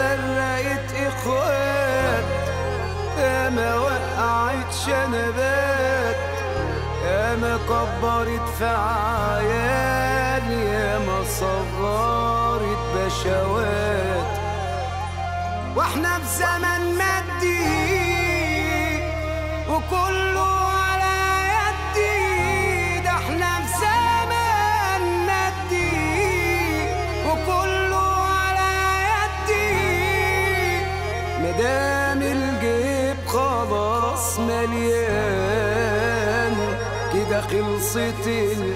فرقت اخوات يا ما وقعت شنبات يا ما كبرت في عيال يا ما صغرت بشوات واحنا في زمن مادي وكله على يدي ده احنا في زمن مادي وكله على يدي مدام الجيب خلاص مليان كده خلصت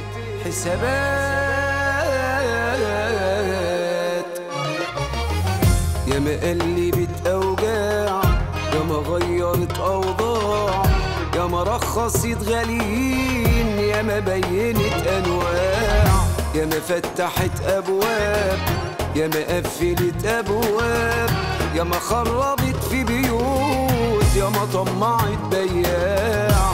الحسابات يا ما قلبت اوجاع يا ما غيرت اوضاع يا ما رخصت غاليين يا ما بينت انواع يا ما فتحت ابواب يا ما قفلت ابواب يا ما خربت في بيوت يا ما طمعت بياع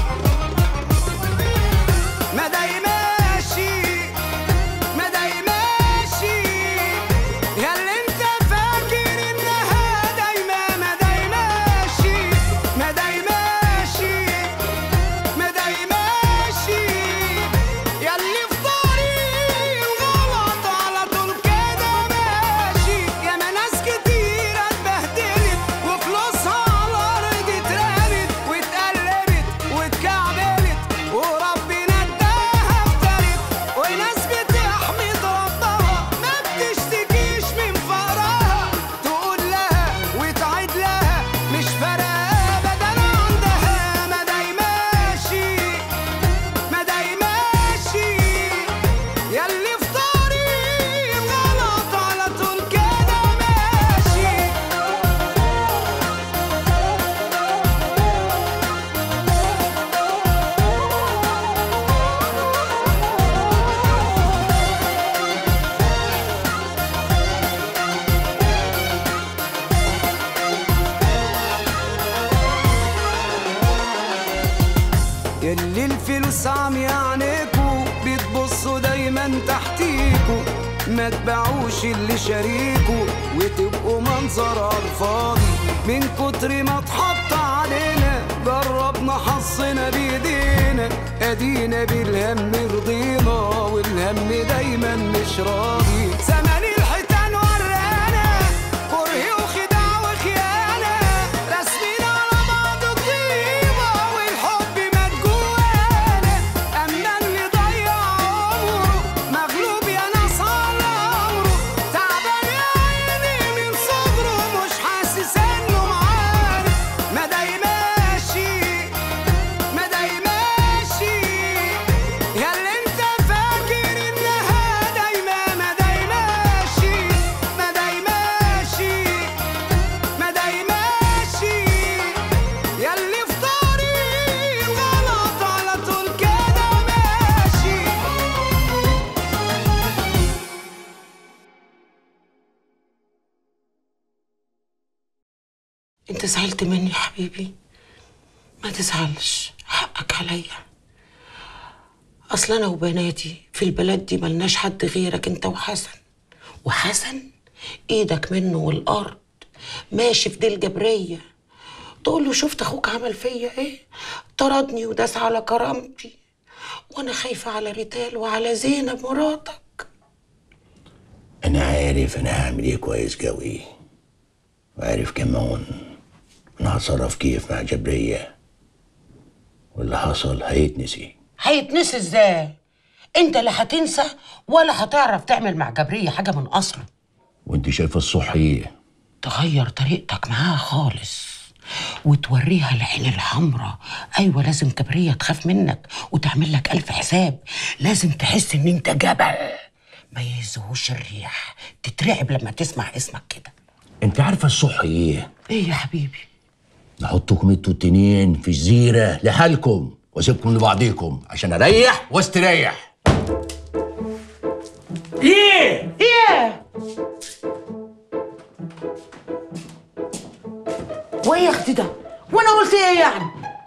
ما داي ماشي ما داي ماشي يا اللي انت فاكر انها دايما ما داي ماشي ما داي ماشي ما داي ماشي يا اللي في طريق الغلط على طول كده ماشي يا ما ناس كتير اتبهدلت وفلوسها على الارض اترمت واتقلبت واتكعبلت وربنا اداها افترت وناس بتحمد ربها ما بتشتكيش من فقرها تقول لها وتعيد لها مش فارقه ابدا عندها ما داي ماشي ما داي ماشي ياللي في طريق الغلط على طول كده ماشي ياللي الفلوس عم يعنيكوا بتبصوا دايما تحتيكوا ما تبيعوش اللي شاريكوا وتبقوا منظر على الفاضي من كتر ما اتحط علينا جربنا حظنا بايدينا ادينا بالهم رضينا والهم دايما مش راضي زمان الحيتان ورانا كره وخداع وخيانه راسمين على بعض طيبه والحب مات جوانا اما اللي ضيع عمره مغلوب يا ناس على عمره تعبان يا عيني من صغره مش حاسس انه معانا ما داي ماشي ما داي ماشي يا اللي انت فاكر انها دايما ما داي ماشي ما داي ماشي ما داي ماشي يا اللي في طريق الغلط على طول كده ماشي انت زعلت مني يا حبيبي ما تزعلش حقك عليا اصل انا وبناتي في البلد دي ملناش حد غيرك انت وحسن وحسن ايدك منه والارض ماشي في دي الجبريه تقول له شفت اخوك عمل فيا ايه طردني وداس على كرامتي وانا خايفه على ريتال وعلى زينب مراتك انا عارف انا هعمل ايه كويس قوي وعارف كمان انا هتصرف كيف مع جبرية واللي حصل هيتنسي هيتنسي ازاي انت لا هتنسى ولا هتعرف تعمل مع جبريه حاجه من اصله وانت شايفه الصح ايه تغير طريقتك معاها خالص وتوريها العين الحمراء ايوه لازم جبريه تخاف منك وتعمل لك الف حساب لازم تحس ان انت جبل ما يهزهوش الريح تترعب لما تسمع اسمك كده انت عارفه الصح ايه ايه يا حبيبي نحطكم انتوا التنين في جزيره لحالكم واسيبكم لبعضيكم عشان اريح واستريح ايه ايه وايه يا اختي ده وانا قلت ايه يعني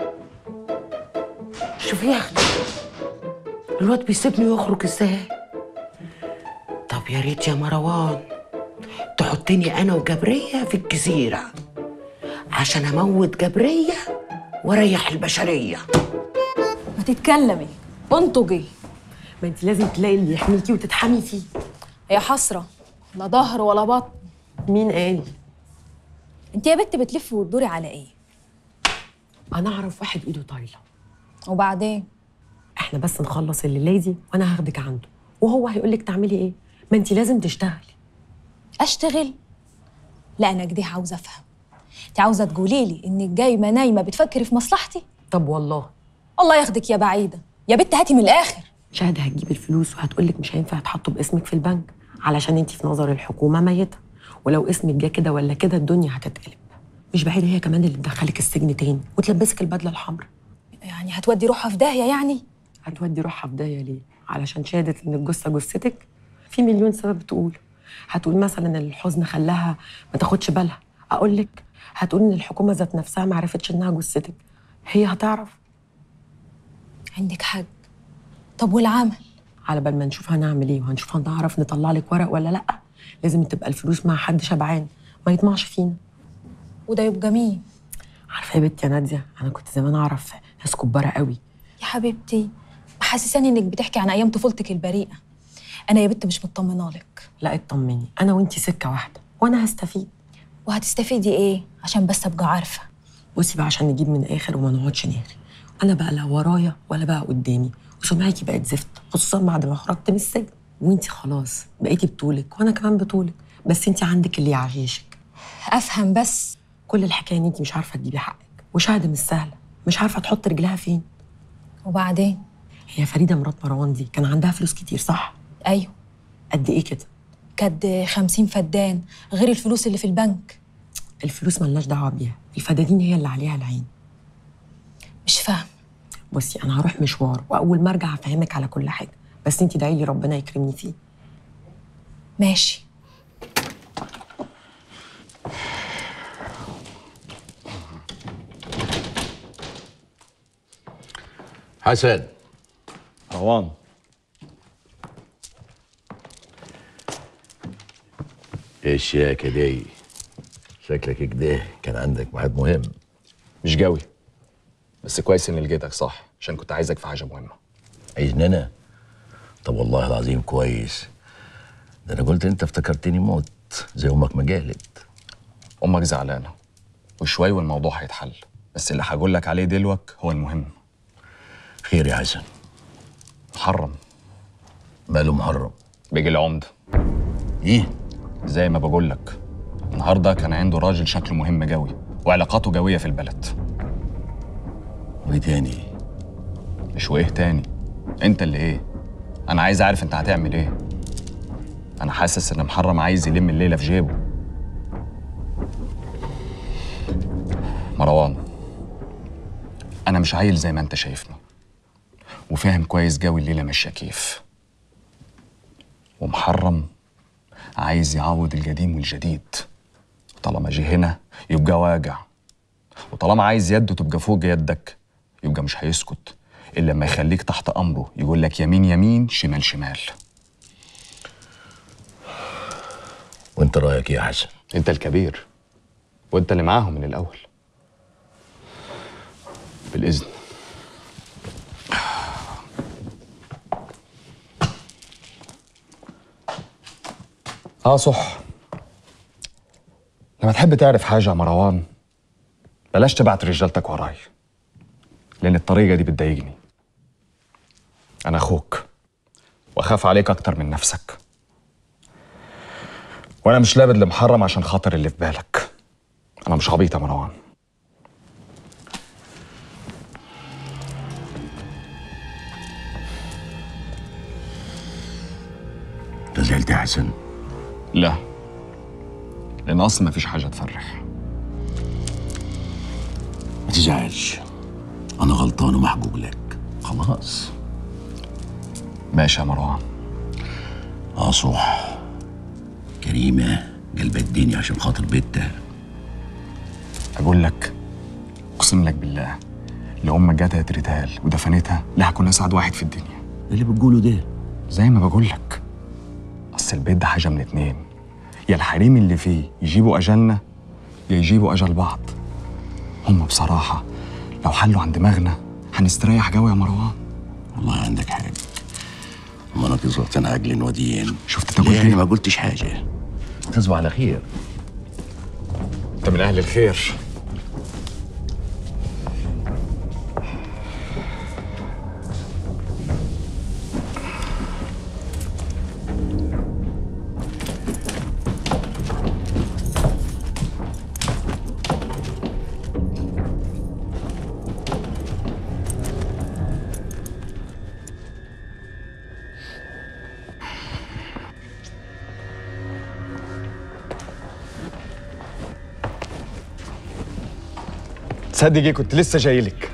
شوفي يا اختي الواد بيسيبني ويخرج ازاي طب يا ريت يا مروان تحطني انا وجبريه في الجزيره عشان اموت جبريه واريح البشريه ما تتكلمي انطقي ما انت لازم تلاقي اللي يحميكي وتتحمي فيه هي حسرة لا ظهر ولا بطن مين قال انت يا بت بتلفي وتدوري على ايه انا اعرف واحد ايده طايله وبعدين احنا بس نخلص الليله دي وانا هاخدك عنده وهو هيقول لك تعملي ايه ما انت لازم تشتغلي اشتغل لا انا كده عاوزه افهم انت عاوزه تقولي لي انك جايبه نايمه بتفكري في مصلحتي طب والله الله ياخدك يا بعيده يا بت هاتي من الاخر شهد هتجيب الفلوس وهتقول لك مش هينفع تحطه باسمك في البنك علشان انت في نظر الحكومه ميته ولو اسمك جه كده ولا كده الدنيا هتتقلب مش بعيد هي كمان اللي تدخلك السجن تاني وتلبسك البدله الحمراء يعني هتودي روحها في داهيه يعني هتودي روحها في داهيه ليه علشان شهدت ان الجثه جثتك في مليون سبب تقول هتقول مثلا ان الحزن خلاها ما تاخدش بالها اقول لك هتقول ان الحكومه ذات نفسها ما عرفتش انها جثتك هي هتعرف عندك حق طب والعمل على بال ما نشوف هنعمل ايه وهنشوف هنعرف نطلع لك ورق ولا لا لازم تبقى الفلوس مع حد شبعان ما يطمعش فينا وده يبقى مين عارفه يا بنتي يا ناديه انا كنت زمان اعرف ناس كباره قوي يا حبيبتي محسساني انك بتحكي عن ايام طفولتك البريئه انا يا بت مش مطمنه لك لا اطمني انا وانتي سكه واحده وانا هستفيد وهتستفيدي ايه عشان بس ابقى عارفه بصي بقى عشان نجيب من الاخر وما نقعدش نهري انا بقى لا ورايا ولا بقى قدامي وسمعتي بقت زفت خصوصا بعد ما خرجت من السجن وانتي خلاص بقيتي بطولك وانا كمان بطولك بس انتي عندك اللي يعيشك افهم بس كل الحكايه ان انتي مش عارفه تجيبي حقك وشهاده مش سهله مش عارفه تحط رجلها فين وبعدين هي فريده مرات مروان دي كان عندها فلوس كتير صح ايوه قد ايه كده كد خمسين فدان غير الفلوس اللي في البنك الفلوس ملناش دعوه بيها الفدادين هي اللي عليها العين مش فاهم بصي انا هروح مشوار واول ما ارجع هفهمك على كل حاجه بس انتي دعي لي ربنا يكرمني فيه ماشي حسن روان ايه الشياكة دي شكلك كده كان عندك ميعاد مهم مش جوي بس كويس اني لقيتك صح عشان كنت عايزك في حاجه مهمه عايزني انا طب والله العظيم كويس ده انا قلت انت افتكرتني موت زي امك ما قالت امك زعلانه وشوي والموضوع هيتحل بس اللي هقول لك عليه دلوك هو المهم خير يا حسن محرم ماله محرم بيجي العمده ايه زي ما بقول لك النهارده كان عنده راجل شكله مهم جوي وعلاقاته جويه في البلد وايه تاني مش وايه تاني انت اللي ايه انا عايز اعرف انت هتعمل ايه انا حاسس ان محرم عايز يلم الليله في جيبه مروان انا مش عيل زي ما انت شايفني وفاهم كويس جوي الليله ماشيه كيف ومحرم عايز يعوض القديم والجديد طالما جه هنا يبقى واجع وطالما عايز يده تبقى فوق يدك يبقى مش هيسكت الا لما يخليك تحت امره يقول لك يمين يمين شمال شمال وانت رايك ايه يا حسن انت الكبير وانت اللي معاهم من الاول بالاذن اه صح لما تحب تعرف حاجه يا مروان بلاش تبعت رجالتك وراي لان الطريقه دي بتضايقني انا اخوك واخاف عليك اكتر من نفسك وانا مش لابد لمحرم عشان خاطر اللي في بالك انا مش عبيط يا مروان انت زعلت يا حسن لا لان اصلا مفيش حاجه تفرح ما تزعلش انا غلطان ومحجوج لك خلاص ماشي يا مروان اه صح كريمة قلب الدنيا عشان خاطر بيتها اقول لك اقسم لك بالله لو امك جاتها تريتال ودفنتها لا هكون اسعد واحد في الدنيا اللي بتقوله ده زي ما بقول لك اصل البيت ده حاجه من اتنين يا الحريم اللي فيه يجيبوا اجلنا يا يجيبوا اجل بعض هم بصراحه لو حلوا عن دماغنا هنستريح جو يا مروان والله عندك حق ما انا تزغتنا عقل ودين شفت انت قلت ليه إيه؟ انا ما قلتش حاجه تصبح على خير انت من اهل الخير تصدقي كنت لسه جاي لك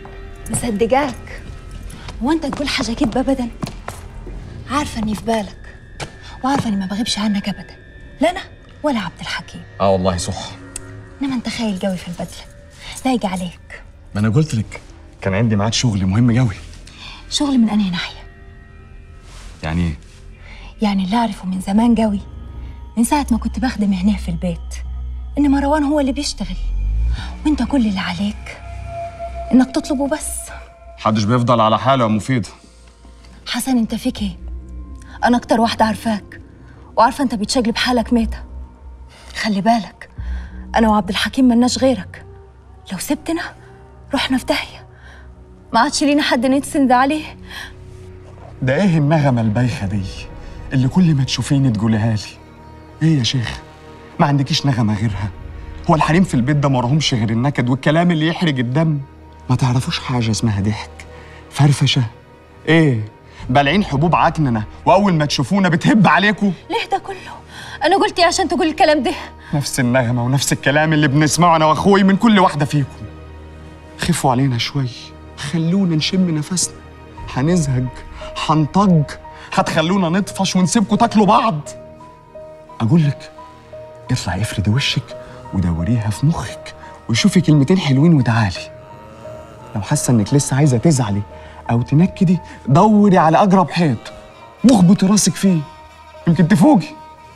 مصدقاك هو انت تقول حاجه كدبه ابدا عارفه اني في بالك وعارفه اني ما بغيبش عنك ابدا لا انا ولا عبد الحكيم اه والله صح انما انت خايل قوي في البدله لايقه عليك ما انا قلت لك كان عندي ميعاد شغل مهم قوي شغل من انهي ناحيه يعني ايه يعني اللي اعرفه من زمان قوي من ساعه ما كنت بخدم هنا في البيت ان مروان هو اللي بيشتغل وانت كل اللي عليك انك تطلبه بس محدش بيفضل على حاله يا مفيد حسن انت فيك ايه انا اكتر واحده عارفاك وعارفه انت بتشقلب حالك ميته خلي بالك انا وعبد الحكيم ملناش غيرك لو سبتنا رحنا في داهيه ما عادش لينا حد نتسند عليه ده ايه النغمه البايخه دي اللي كل ما تشوفيني تقولها لي ايه يا شيخ ما عندكيش نغمه غيرها هو الحريم في البيت ده مرهمش غير النكد والكلام اللي يحرج الدم ما تعرفوش حاجه اسمها ضحك فرفشه ايه بلعين حبوب عكننه واول ما تشوفونا بتهب عليكم ليه ده كله انا قلت ايه عشان تقول الكلام ده نفس النغمة ونفس الكلام اللي بنسمعه أنا وأخوي من كل واحدة فيكم خفوا علينا شوي خلونا نشم نفسنا هنزهج هنطج هتخلونا نطفش ونسيبكم تاكلوا بعض أقول لك اطلعي افردي وشك ودوريها في مخك وشوفي كلمتين حلوين وتعالي لو حاسة إنك لسه عايزة تزعلي أو تنكدي دوري على أقرب حيط واخبطي راسك فيه يمكن تفوقي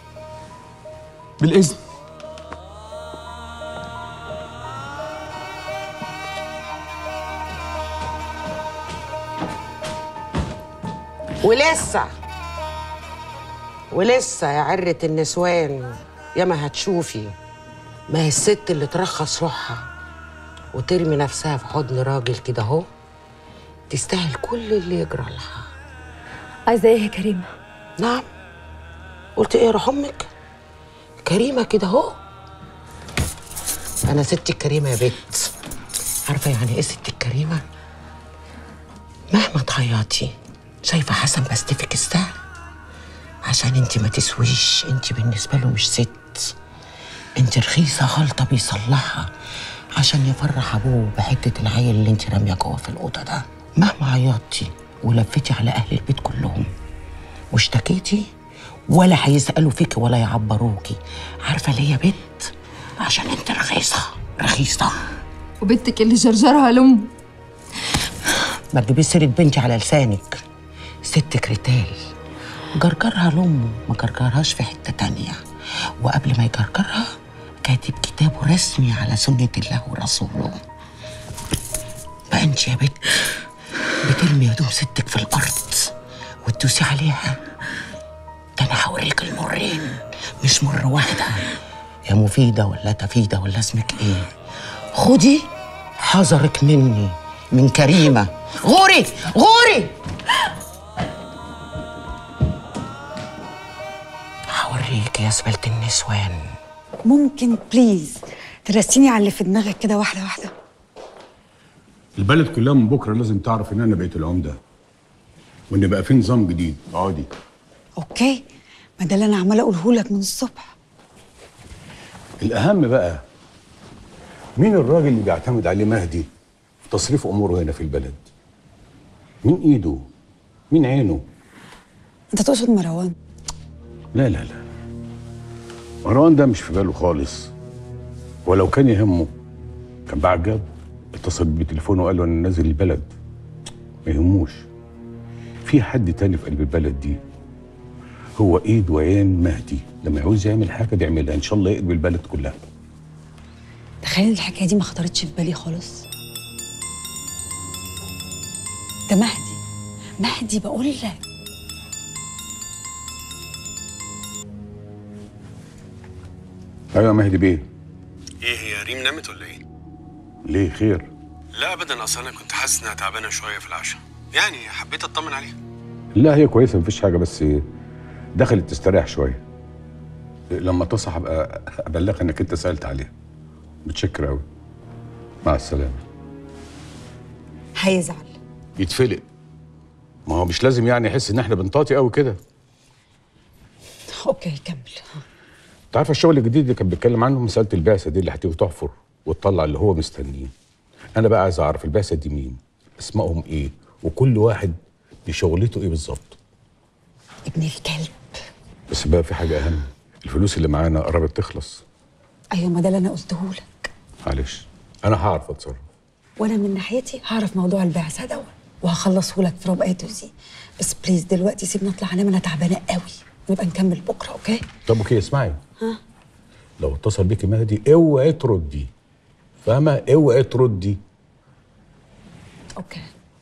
بالإذن ولسه ولسه يا عرة النسوان يا ما هتشوفي ما هي الست اللي ترخص روحها وترمي نفسها في حضن راجل كده اهو تستاهل كل اللي يجرى لها عايزه ايه يا كريمه نعم قلت ايه يا روح امك كريمه كده اهو انا ستي الكريمه يا بت عارفه يعني ايه ستي الكريمه مهما تعيطي شايفه حسن بستفك السهل عشان انت ما تسويش انت بالنسبه له مش ست انت رخيصه غلطه بيصلحها عشان يفرح ابوه بحته العيل اللي انت راميه جوه في الاوضه ده مهما عيطتي ولفتي على اهل البيت كلهم واشتكيتي ولا هيسالوا فيكي ولا يعبروكي عارفه ليه يا بت عشان انت رخيصه رخيصه وبنتك اللي جرجرها لامه ما تجيبيش سيرة بنتي على لسانك ستك ريتال جرجرها لأمه ما جرجرهاش في حتة تانية وقبل ما يجرجرها كاتب كتابه رسمي على سنة الله ورسوله بقى انت يا بت بترمي هدوم ستك في الأرض وتدوسي عليها ده أنا هوريك المرين مش مرة واحدة يا مفيدة ولا تفيدة ولا اسمك ايه خدي حذرك مني من كريمة غوري غوري هوريك يا زبالة النسوان ممكن بليز ترسيني على اللي في دماغك كده واحده واحده البلد كلها من بكره لازم تعرف ان انا بقيت العمده وان بقى في نظام جديد اقعدي اوكي ما ده اللي انا عماله اقوله لك من الصبح الاهم بقى مين الراجل اللي بيعتمد عليه مهدي في تصريف اموره هنا في البلد مين ايده مين عينه انت تقصد مروان لا لا لا مروان ده مش في باله خالص ولو كان يهمه كان بعد جاب اتصل بتليفونه وقال له انا نازل البلد ما يهموش في حد تاني في قلب البلد دي هو ايد وعين مهدي لما يعوز يعمل حاجه بيعملها ان شاء الله يقلب البلد كلها تخيل الحكايه دي ما خطرتش في بالي خالص ده مهدي مهدي بقول لك ايوه يا مهدي بيه ايه هي ريم نامت ولا ايه؟ ليه خير لا ابدا اصل انا كنت حاسس انها تعبانه شويه في العشاء يعني حبيت اطمن عليها لا هي كويسه مفيش حاجه بس دخلت تستريح شويه لما تصح ابقى ابلغها انك انت سالت عليها متشكر قوي مع السلامه هيزعل يتفلق ما هو مش لازم يعني يحس ان احنا بنطاطي قوي كده اوكي كمل انت عارف الشغل الجديد اللي كان بيتكلم عنه مساله البعثه دي اللي هتيجي تحفر وتطلع اللي هو مستنيه انا بقى عايز اعرف البعثه دي مين اسمائهم ايه وكل واحد بشغلته ايه بالظبط ابن الكلب بس بقى في حاجه اهم الفلوس اللي معانا قربت تخلص ايوه ما ده اللي انا قلته لك معلش انا هعرف اتصرف وانا من ناحيتي هعرف موضوع البعثه دوت وهخلصه لك في ربع زي بس بليز دلوقتي سيبني اطلع انام انا تعبانه قوي نبقى نكمل بكره اوكي طب اوكي اسمعي ها لو اتصل بيكي مهدي اوعي تردي فاهمه اوعي تردي اوكي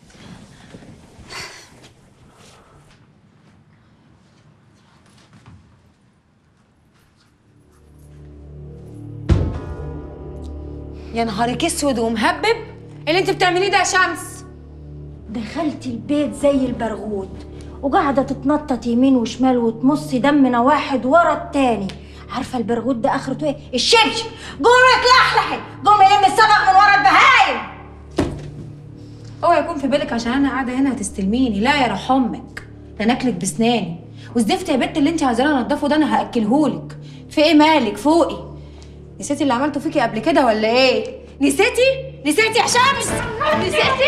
يا نهارك اسود ومهبب اللي انت بتعمليه ده يا شمس دخلت البيت زي البرغوث وقاعدة تتنطط يمين وشمال وتمص دمنا واحد ورا التاني عارفة البرغوث ده آخرته ايه؟ الشبشب قومي اتلحلحي قومي لمي السمك من ورا البهايم اوعى يكون في بالك عشان انا قاعده هنا هتستلميني لا يا روح امك ده ناكلك بسناني والزفت يا بت اللي انت عايزاني انضفه ده انا هاكلهولك في ايه مالك فوقي نسيتي اللي عملته فيكي قبل كده ولا ايه نسيتي نسيتي يا شمس نسيتي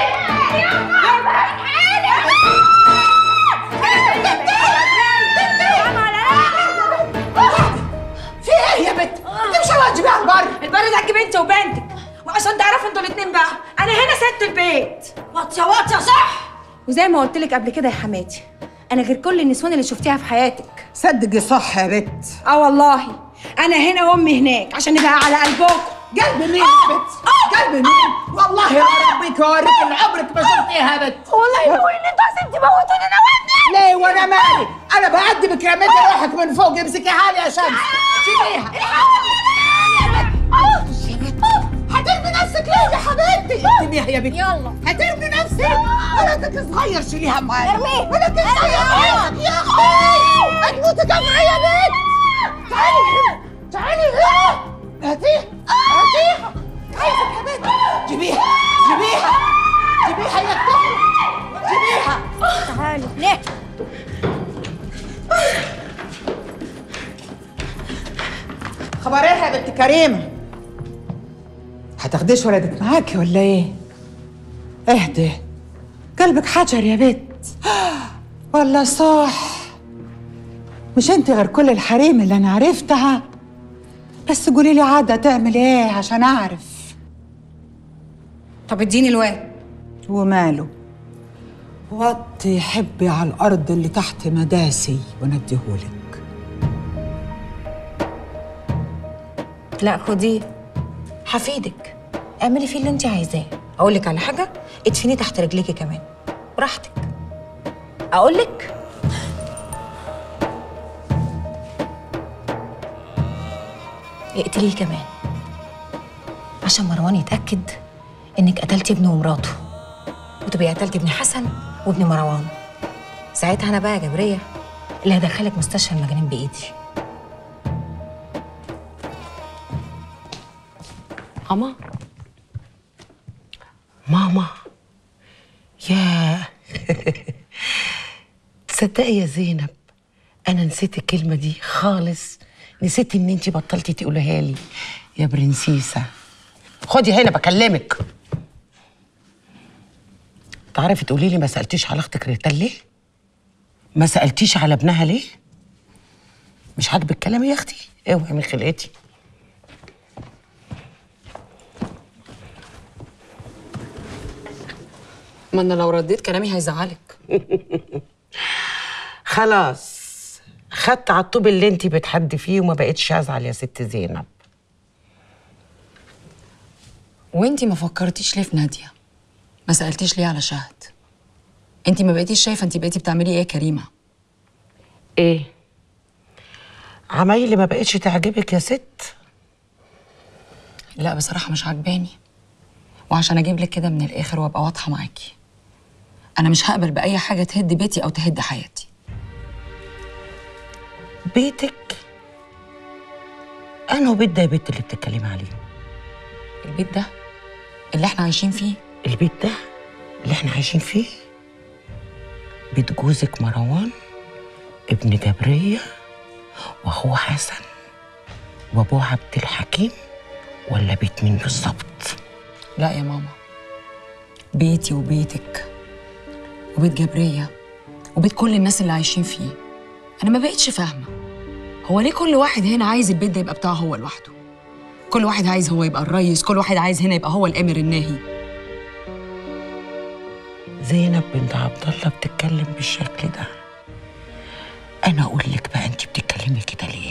في ايه يا بت؟ انت مش هتجيبيها على البر البر ده تجيب انت وبنتك وعشان تعرفوا انتوا الاتنين بقى انا هنا ست البيت واطية واطية صح وزي ما قلت لك قبل كده يا حماتي انا غير كل النسوان اللي شفتيها في حياتك صدقي صح يا بت اه والله انا هنا وامي هناك عشان نبقى على قلبكم قلب مين يا بت؟ قلب مين؟ والله يا ربك اوريك اللي عمرك ما شفتيها يا بت والله يقول ان انتوا عايزين تموتوني انا وابني ليه وانا مالي؟ انا بعدي بكرامتي روحك من فوق امسكيها لي يا شمس شيليها هترمي نفسك ليه يا حبيبتي؟ ارميها يا بنت يلا هترمي نفسك ولدك صغير شيليها معايا ارميه. ولدك صغير يا اخي هتموتي جمعة يا بنت تعالي هنا تعالي هنا هاتيها هاتيها عايزك يا بنت جيبيها جيبيها جيبيها يا الطفل جيبيها تعالوا ليه؟ خبر ايه يا بنت كريمة؟ هتاخديش ولدك معاكي ولا ايه؟ اهدي قلبك حجر يا بنت ولا صح مش انت غير كل الحريم اللي انا عرفتها بس قولي لي عادة تعمل ايه عشان اعرف طب اديني الواد وماله وطي حبي على الارض اللي تحت مداسي ونديهولك لا خديه هفيدك اعملي فيه اللي انت عايزاه اقول لك على حاجه ادفنيه تحت رجليكي كمان براحتك اقول لك اقتليه كمان عشان مروان يتاكد انك قتلتي ابنه ومراته وتبقي قتلتي ابن حسن وابن مروان ساعتها انا بقى يا جبريه اللي هدخلك مستشفى المجانين بايدي ماما ماما يا تصدقي يا زينب انا نسيت الكلمه دي خالص نسيت ان انتي بطلتي تقولها لي يا برنسيسه خدي هنا بكلمك تعرفي تقولي لي ما سالتيش على اختك ريتال ليه ما سالتيش على ابنها ليه مش عاجبك الكلام يا اختي اوعي من خلقتي ما انا لو رديت كلامي هيزعلك خلاص خدت على الطوب اللي انت بتحدي فيه وما بقتش ازعل يا ست زينب وانتي ما فكرتيش ليه في ناديه ما سالتيش ليه على شهد انتي ما بقيتيش شايفه انتي بقيتي بتعملي ايه يا كريمه ايه عمايلي ما بقتش تعجبك يا ست لا بصراحه مش عاجباني وعشان اجيب لك كده من الاخر وابقى واضحه معاكي انا مش هقبل باي حاجه تهد بيتي او تهد حياتي بيتك انا وبيت ده يا بنت اللي بتتكلمي عليه البيت ده اللي احنا عايشين فيه البيت ده اللي احنا عايشين فيه بيت جوزك مروان ابن جبرية واخوه حسن وابوه عبد الحكيم ولا بيت مين بالظبط لا يا ماما بيتي وبيتك وبيت جبرية وبيت كل الناس اللي عايشين فيه أنا ما بقتش فاهمة هو ليه كل واحد هنا عايز البيت ده يبقى بتاعه هو لوحده كل واحد عايز هو يبقى الريس كل واحد عايز هنا يبقى هو الأمر الناهي زينب بنت عبد الله بتتكلم بالشكل ده انا اقول لك بقى انت بتتكلمي كده ليه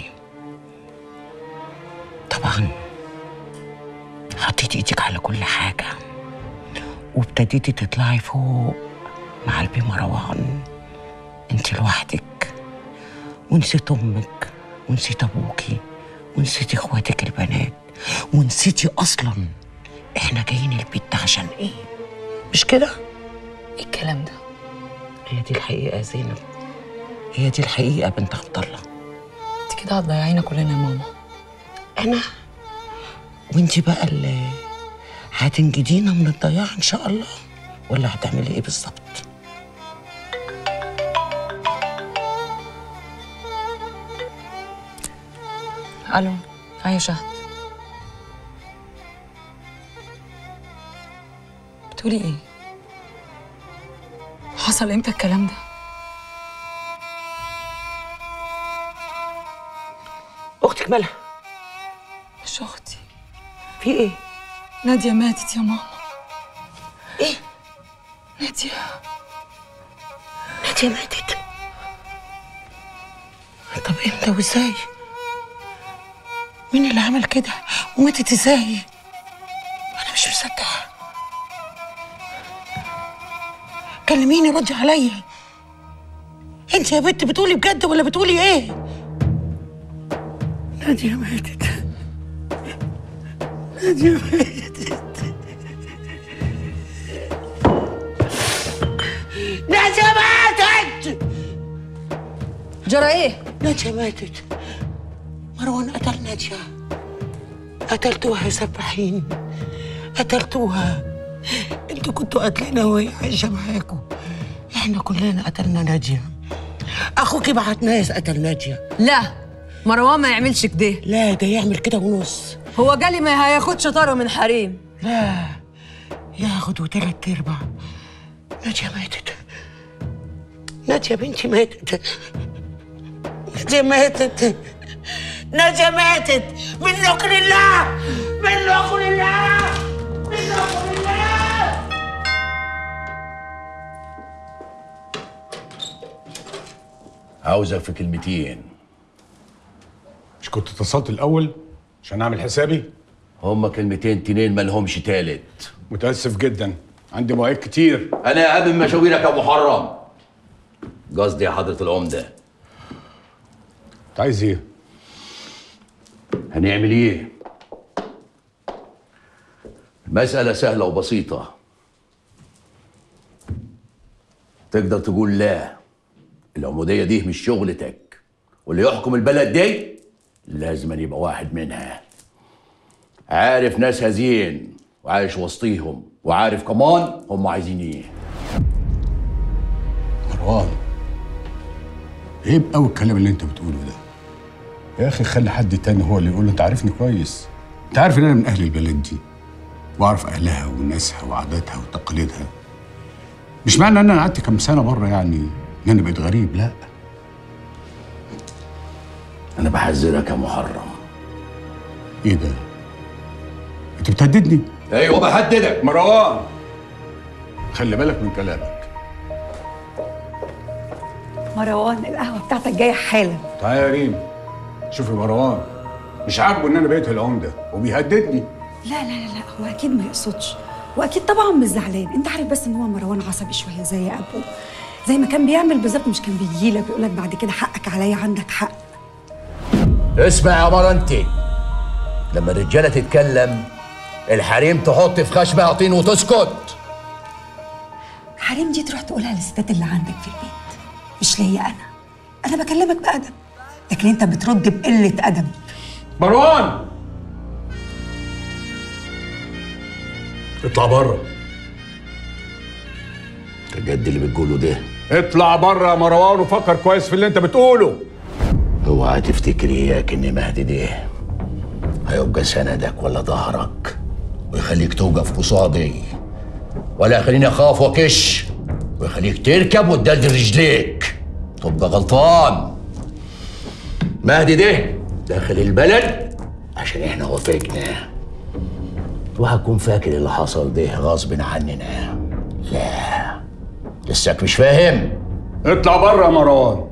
طبعا حطيتي ايدك على كل حاجه وابتديتي تطلعي فوق مع قلبي مروان انت لوحدك ونسيت امك ونسيت ابوكي ونسيتي اخواتك البنات ونسيتي اصلا احنا جايين البيت ده عشان ايه مش كده ايه الكلام ده هي دي الحقيقه يا زينب هي دي الحقيقه بنت عبد الله انت كده هتضيعينا كلنا يا ماما انا وانت بقى اللي هتنجدينا من الضياع ان شاء الله ولا هتعملي ايه بالظبط الو ايوه شهد بتقولي ايه حصل امتى الكلام ده اختك مالها مش اختي في ايه ناديه ماتت يا ماما ايه ناديه ناديه ماتت طب امتى وازاي مين اللي عمل كده وماتت ازاي انا مش مصدقه كلميني ردي عليا انت يا بنت بتقولي بجد ولا بتقولي ايه ناديه ماتت ناديه ماتت ناديه ماتت جرى ايه ناديه ماتت مروان قتل ناديه قتلتوها يا سباحين قتلتوها انتوا كنتوا قاتلينها وهي عايشه معاكم احنا كلنا قتلنا ناديه اخوكي بعت ناس قتل ناديه لا مروان ما يعملش كده لا ده يعمل كده ونص هو جالي ما هياخدش طاره من حريم لا ياخد وتلات ارباع ناديه ماتت ناديه بنتي ماتت ناديه ماتت ناديه ماتت منك لله منك لله منك لله عاوزك في كلمتين مش كنت اتصلت الاول عشان اعمل حسابي هما كلمتين تنين مالهمش تالت متاسف جدا عندي مواعيد كتير انا يا ابن مشاويرك يا محرم قصدي يا حضرة العمدة انت عايز ايه هنعمل ايه المسألة سهلة وبسيطة تقدر تقول لا العمودية دي مش شغلتك واللي يحكم البلد دي لازم أن يبقى واحد منها عارف ناس هزين وعايش وسطيهم وعارف كمان هم عايزين ايه مروان عيب قوي الكلام اللي انت بتقوله ده يا اخي خلي حد تاني هو اللي يقول له انت عارفني كويس انت عارف ان انا من اهل البلد دي واعرف اهلها وناسها وعاداتها وتقاليدها مش معنى ان انا قعدت كام سنه بره يعني ان انا بقيت غريب لا انا بحذرك يا محرم ايه ده انت بتهددني ايوه بحددك مروان خلي بالك من كلامك مروان القهوه بتاعتك جايه حالا تعالى يا ريم شوفي مروان مش عاجبه ان انا بقيت العمده وبيهددني لا لا لا لا هو اكيد ما يقصدش واكيد طبعا مش زعلان انت عارف بس ان هو مروان عصبي شويه زي ابوه زي ما كان بيعمل بالظبط مش كان بيجي لك بيقول لك بعد كده حقك عليا عندك حق اسمع يا مرة انت لما الرجالة تتكلم الحريم تحط في خشمها طين وتسكت حريم دي تروح تقولها للستات اللي عندك في البيت مش ليا انا انا بكلمك بادب لكن انت بترد بقله ادب مروان اطلع بره انت بجد اللي بتقوله ده اطلع بره يا مروان وفكر كويس في اللي انت بتقوله اوعى تفتكر اياك ان مهدي ده هيبقى سندك ولا ظهرك ويخليك توقف قصادي ولا يخليني اخاف واكش ويخليك تركب وتدلدل رجليك تبقى غلطان مهدي ده داخل البلد عشان احنا وافقنا وهكون فاكر اللي حصل ده غصب عننا لا لساك مش فاهم اطلع بره يا مروان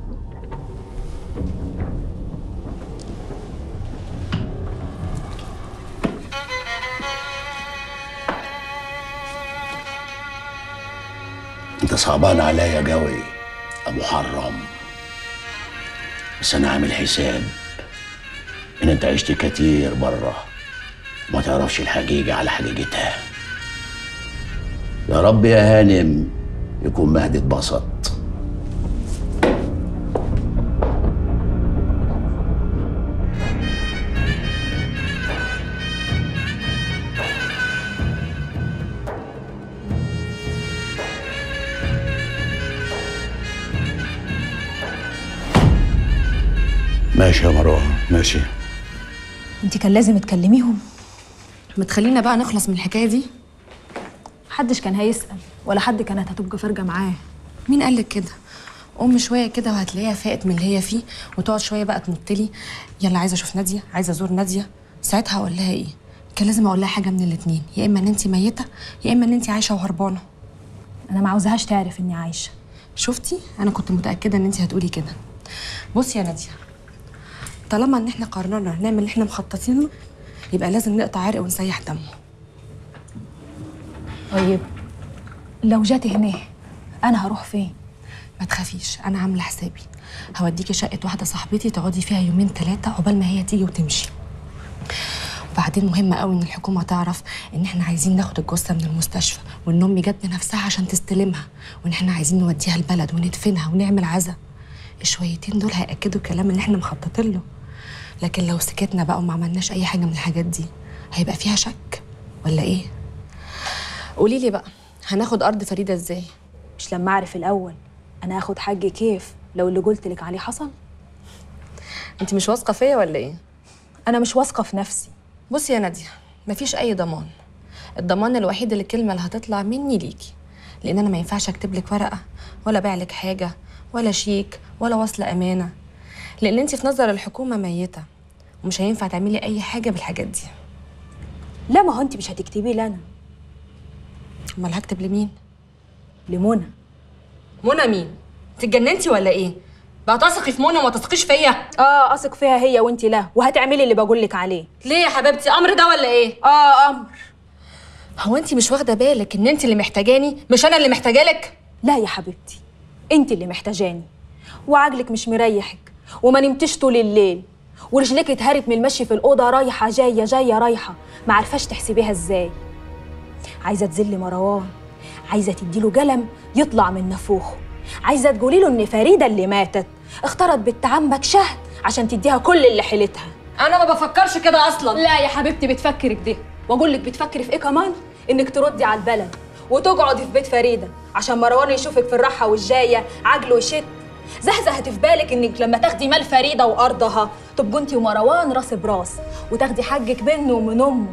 انت صعبان عليا قوي يا محرم بس انا عامل حساب ان انت عشت كتير بره وما تعرفش الحقيقة على حقيقتها يا رب يا هانم يكون مهدي اتبسط ماشي يا مروان ماشي انت كان لازم تكلميهم ما تخلينا بقى نخلص من الحكايه دي محدش كان هيسأل ولا حد كانت هتبقى فارجة معاه مين قالك كده قوم شويه كده وهتلاقيها فاقت من اللي هي فيه وتقعد شويه بقى تنطلي يلا عايزه اشوف ناديه عايزه ازور ناديه ساعتها اقول لها ايه كان لازم اقول لها حاجه من الاتنين يا اما ان انت ميته يا اما ان انت عايشه وهربانه انا ما عاوزاهاش تعرف اني عايشه شفتي انا كنت متاكده ان انت هتقولي كده بصي يا ناديه طالما ان احنا قررنا نعمل اللي احنا مخططين له يبقى لازم نقطع عرق ونسيح دمه طيب لو جات هنا انا هروح فين ما تخافيش انا عامله حسابي هوديكي شقه واحده صاحبتي تقعدي فيها يومين ثلاثه عقبال ما هي تيجي وتمشي وبعدين مهم قوي ان الحكومه تعرف ان احنا عايزين ناخد الجثه من المستشفى وان امي جت بنفسها عشان تستلمها وان احنا عايزين نوديها البلد وندفنها ونعمل عزا الشويتين دول هياكدوا الكلام اللي احنا مخططين له لكن لو سكتنا بقى وما عملناش اي حاجه من الحاجات دي هيبقى فيها شك ولا ايه قولي لي بقى هناخد ارض فريده ازاي مش لما اعرف الاول انا هاخد حقي كيف لو اللي قلت لك عليه حصل انت مش واثقه فيا ولا ايه انا مش واثقه في نفسي بصي يا ناديه مفيش اي ضمان الضمان الوحيد اللي الكلمه اللي هتطلع مني ليكي لان انا ما ينفعش اكتب لك ورقه ولا ابيع لك حاجه ولا شيك ولا وصل امانه لان انت في نظر الحكومه ميته ومش هينفع تعملي اي حاجه بالحاجات دي لا ما هو انت مش هتكتبي لي انا امال هكتب لمين لمنى منى مين انت اتجننتي ولا ايه بقى تثقي في منى وما تثقيش فيا اه اثق فيها هي وانت لا وهتعملي اللي بقول لك عليه ليه يا حبيبتي امر ده ولا ايه اه امر هو انت مش واخده بالك ان انت اللي محتاجاني مش انا اللي محتاجالك لا يا حبيبتي انت اللي محتاجاني وعقلك مش مريحك وما نمتش طول الليل ورجلك اتهرت من المشي في الاوضه رايحه جايه جايه رايحه ما عرفاش تحسبيها ازاي عايزه تذلي مروان عايزه تديله قلم يطلع من نافوخه عايزه تقولي له ان فريده اللي ماتت اختارت بنت عمك شهد عشان تديها كل اللي حيلتها انا ما بفكرش كده اصلا لا يا حبيبتي بتفكري كده واقول لك بتفكري في ايه كمان انك تردي على البلد وتقعدي في بيت فريده عشان مروان يشوفك في الراحه والجايه عجله يشد زهزهت في بالك انك لما تاخدي مال فريده وارضها تبقوا انت ومروان راس براس وتاخدي حقك منه ومن امه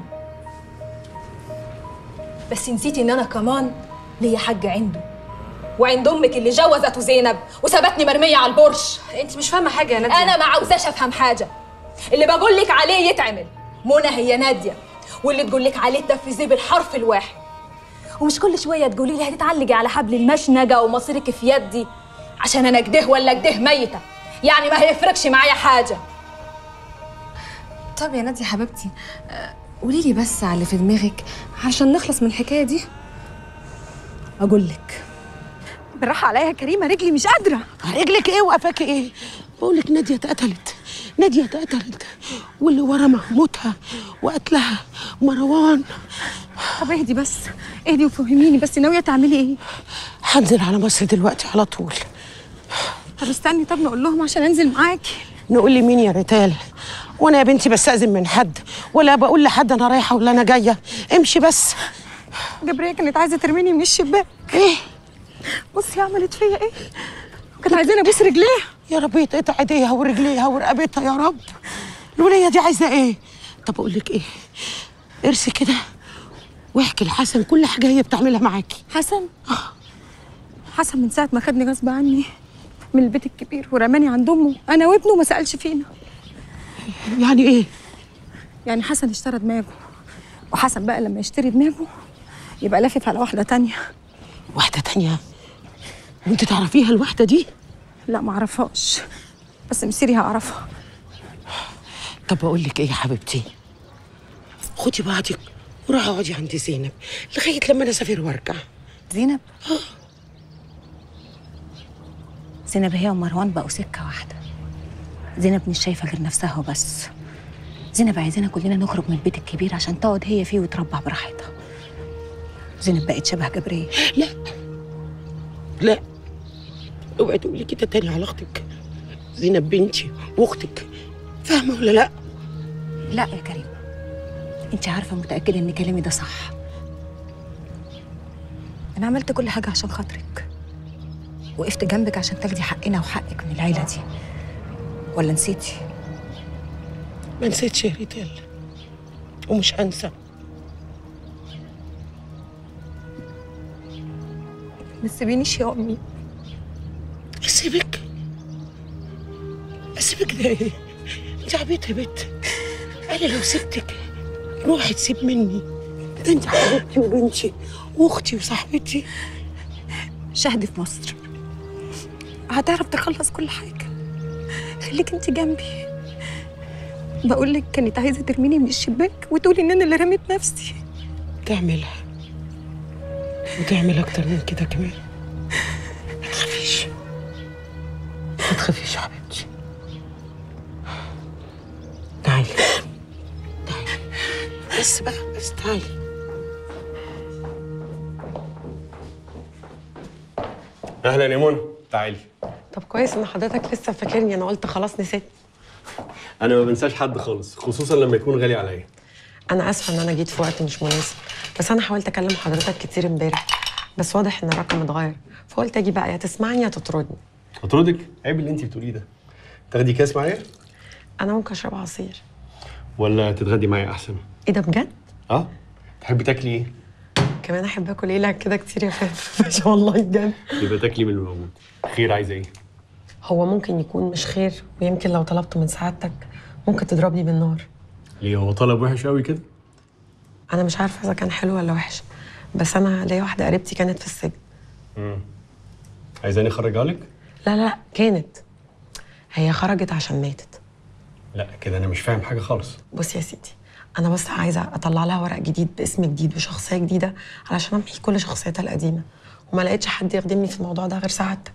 بس نسيتي ان انا كمان ليا حق عنده وعند امك اللي جوزته زينب وسابتني مرميه على البرش انت مش فاهمه حاجه يا ناديه انا ما عاوزاش افهم حاجه اللي بقول لك عليه يتعمل منى هي ناديه واللي تقول لك عليه تنفذيه بالحرف الواحد ومش كل شويه تقولي لي هتتعلقي على حبل المشنقه ومصيرك في يدي عشان انا كده ولا كده ميته يعني ما هيفرقش معايا حاجه طب يا نادية حبيبتي قولي لي بس على اللي في دماغك عشان نخلص من الحكايه دي اقول لك بالراحه عليا يا كريمه رجلي مش قادره رجلك ايه وقفاك ايه بقول لك ناديه اتقتلت ناديه اتقتلت واللي ورا موتها وقتلها مروان طب اهدي بس اهدي وفهميني بس ناويه تعملي ايه هنزل على مصر دلوقتي على طول طب استني طب نقول لهم عشان انزل معاكي نقول لي مين يا ريتال وانا يا بنتي بستأذن من حد ولا بقول لحد انا رايحه ولا انا جايه امشي بس جبريه كانت عايزه ترميني من الشباك ايه بصي عملت فيا ايه كانت عايزاني ابوس رجليها يا رب يتقطع ايديها ورجليها ورقبتها يا رب الوليه دي عايزه ايه طب اقول لك ايه ارسي كده واحكي لحسن كل حاجه هي بتعملها معاكي حسن حسن من ساعه ما خدني غصب عني من البيت الكبير ورماني عند امه انا وابنه ما سالش فينا يعني ايه يعني حسن اشترى دماغه وحسن بقى لما يشتري دماغه يبقى لافف على واحده تانية واحده تانية وانت تعرفيها الواحده دي لا ما اعرفهاش بس مسيري هعرفها طب اقول لك ايه يا حبيبتي خدي بعضك وروحي اقعدي عند زينب لغايه لما انا اسافر وارجع زينب زينب هي ومروان بقوا سكه واحده زينب مش شايفه غير نفسها وبس زينب عايزانا كلنا نخرج من البيت الكبير عشان تقعد هي فيه وتربع براحتها زينب بقت شبه جبريه لا لا اوعي تقولي كده تاني على اختك زينب بنتي واختك فاهمه ولا لا لا يا كريم انت عارفه متاكده ان كلامي ده صح انا عملت كل حاجه عشان خاطرك وقفت جنبك عشان تاخدي حقنا وحقك من العيله دي ولا نسيتي ما نسيتش يا ريتال ومش هنسى ما تسيبينيش يا امي اسيبك اسيبك ده ايه انت عبيطه يا بت انا لو سبتك روحي تسيب مني ده انت حبيبتي وبنتي واختي وصاحبتي شهد في مصر هتعرف تخلص كل حاجه خليك انت جنبي بقول لك كانت عايزه ترميني من الشباك وتقولي ان انا اللي رميت نفسي تعملها وتعمل اكتر من كده كمان ما تخافيش ما تخافيش يا حبيبتي تعالي تعالي بس بقى بس تعالي اهلا يا منى تعالي طب كويس ان حضرتك لسه فاكرني انا قلت خلاص نسيت انا ما بنساش حد خالص خصوصا لما يكون غالي عليا انا اسفه ان انا جيت في وقت مش مناسب بس انا حاولت اكلم حضرتك كتير امبارح بس واضح ان الرقم اتغير فقلت اجي بقى يا تسمعني يا تطردني هطردك عيب اللي انت بتقوليه ده تاخدي كاس معايا انا ممكن اشرب عصير ولا تتغدي معايا احسن ايه ده بجد اه تحبي تاكلي ايه كمان احب اكل ايه لك كده كتير يا فاهم ما شاء الله بجد يبقى تاكلي من الموجود خير عايزه ايه هو ممكن يكون مش خير ويمكن لو طلبته من سعادتك ممكن تضربني بالنار ليه هو طلب وحش قوي كده انا مش عارفه اذا كان حلو ولا وحش بس انا ليا واحده قريبتي كانت في السجن امم عايزاني اخرجها لك لا لا كانت هي خرجت عشان ماتت لا كده انا مش فاهم حاجه خالص بص يا سيدي انا بس عايزه اطلع لها ورق جديد باسم جديد وشخصيه جديده علشان امحي كل شخصيتها القديمه وما لقيتش حد يخدمني في الموضوع ده غير سعادتك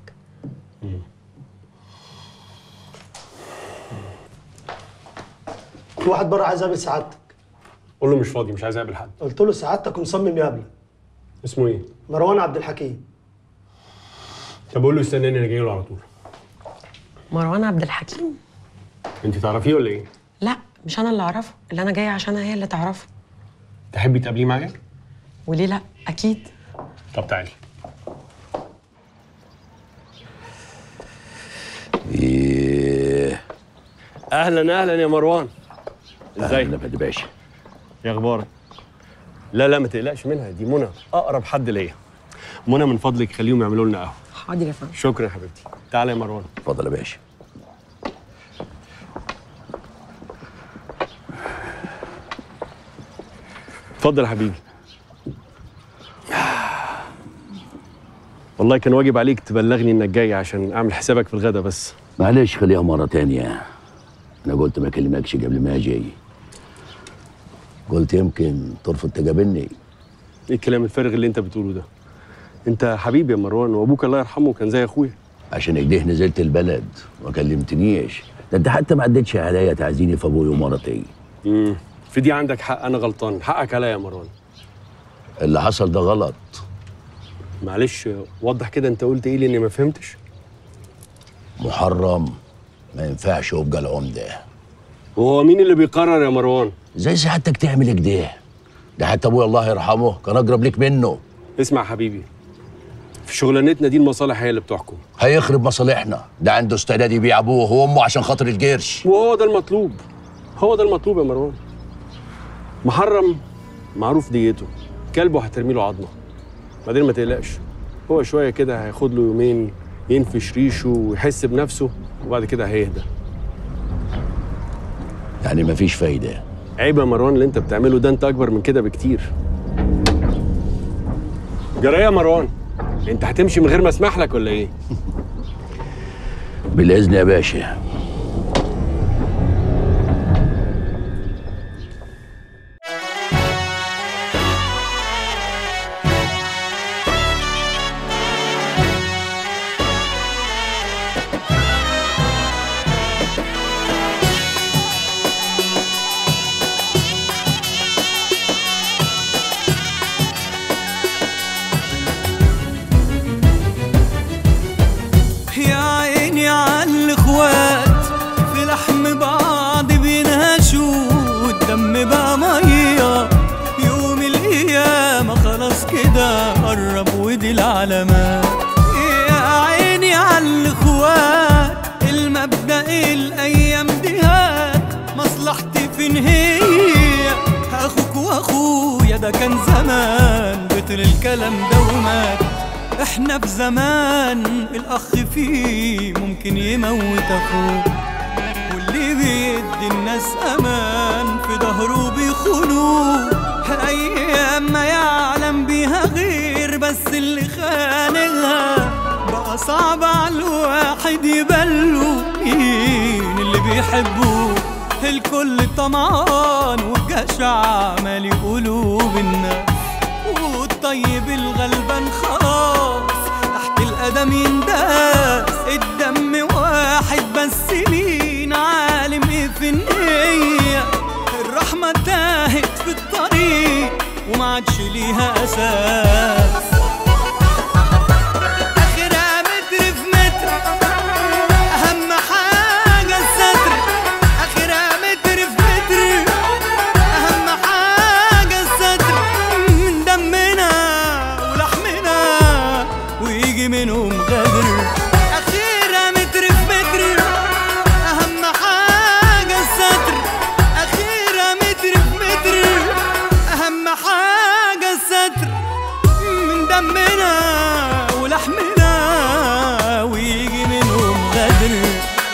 في واحد بره عايز يقابل سعادتك قول له مش فاضي مش عايز اقابل حد قلت له سعادتك ومصمم يقابلك اسمه ايه مروان عبد الحكيم طب قول له استناني انا جاي له على طول مروان عبد الحكيم انت تعرفيه ولا ايه لا مش انا اللي اعرفه اللي انا جايه عشانها هي اللي تعرفه تحبي تقابليه معايا وليه لا اكيد طب تعالي ايه اهلا اهلا يا مروان ازيك اهلا يا باشا ايه اخبارك لا لا ما تقلقش منها دي منى اقرب حد ليا منى من فضلك خليهم يعملوا لنا قهوه حاضر يا فندم شكرا يا حبيبتي تعالى يا مروان اتفضل يا باشا اتفضل يا حبيبي والله كان واجب عليك تبلغني انك جاي عشان اعمل حسابك في الغدا بس معلش خليها مرة تانية أنا قلت ما أكلمكش قبل ما أجي قلت يمكن ترفض تقابلني ايه الكلام الفارغ اللي انت بتقوله ده انت حبيبي يا مروان وابوك الله يرحمه كان زي اخويا عشان كده نزلت البلد وما كلمتنيش ده انت حتى ما عدتش عليا تعزيني في ابوي ومرتي امم في دي عندك حق انا غلطان حقك عليا يا مروان اللي حصل ده غلط معلش وضح كده انت قلت ايه لاني ما فهمتش محرم ما ينفعش يبقى العمده وهو مين اللي بيقرر يا مروان زي سعادتك تعمل كده ده حتى ابويا الله يرحمه كان اقرب ليك منه اسمع يا حبيبي في شغلانتنا دي المصالح هي اللي بتحكم هيخرب مصالحنا ده عنده استعداد يبيع ابوه وامه عشان خاطر القرش وهو ده المطلوب هو ده المطلوب يا مروان محرم معروف ديته كلبه هترمي له عظمه بعدين ما تقلقش هو شويه كده هياخد له يومين ينفش ريشه ويحس بنفسه وبعد كده هيهدى يعني مفيش فايده عيب يا مروان اللي انت بتعمله ده انت اكبر من كده بكتير جرايه يا مروان انت هتمشي من غير ما اسمح لك ولا ايه بالاذن يا باشا يا عيني عالاخوات في لحم بعض بينهشوا والدم بقى ميه يوم القيامة خلاص كده قرب ودي العلامات يا عيني عالاخوات المبدأ الايام دي هات مصلحتي فين هي اخوك واخويا ده كان زمان بطل الكلام ده ومات احنا في زمان الاخ فيه ممكن يموت اخوه واللي بيدي الناس امان في ظهره بيخونوه ايام ما يعلم بيها غير بس اللي خانقها بقى صعب على الواحد يبلو مين اللي بيحبوه الكل طمعان والجشع مالي قلوب الناس والطيب الغلبان خلاص تحت القدم ينداس الدم واحد بس مين عالم ايه في النية الرحمة تاهت في الطريق وما عادش ليها أساس آخرها متر في متر أهم حاجة الستر آخرها متر في متر أهم حاجة الستر من دمنا ولحمنا ويجي منهم غدر أخيرا متر في متر أهم حاجة الستر أخيرا متر في متر أهم حاجة الستر من دمنا ولحمنا ويجي منهم غدر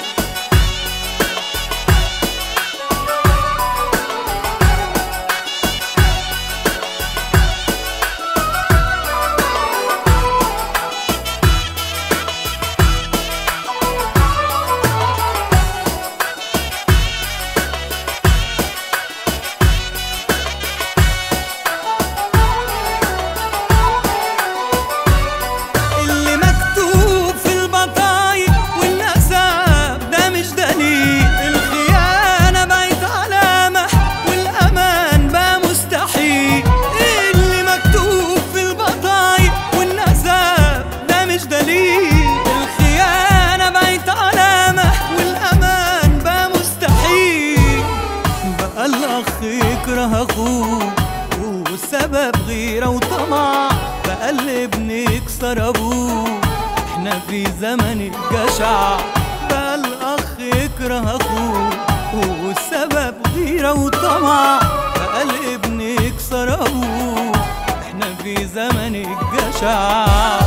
اللي مكتوب في البطايق والنسب ده مش دليل الخيانة بقت علامة والأمان بقى مستحيل اللي مكتوب في البطايق والنسب ده مش دليل الخيانة بقت علامة والأمان بقى مستحيل بقى الأخ يكره أخوه والسبب غيرة وطمع بقى الابن يكسر أبوه احنا في زمن الجشع بقى الأخ يكره أخوه والسبب غيرة وطمع بقى الابن يكسر أبوه احنا في زمن الجشع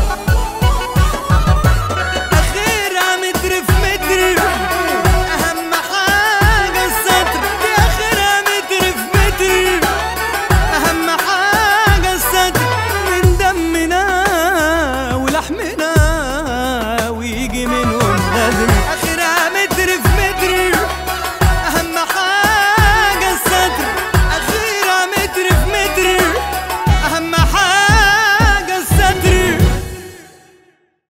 آخرها متر في متر أهم حاجة الستر دي آخرها متر في متر أهم حاجة الستر من دمنا ولحمنا بدري اخرها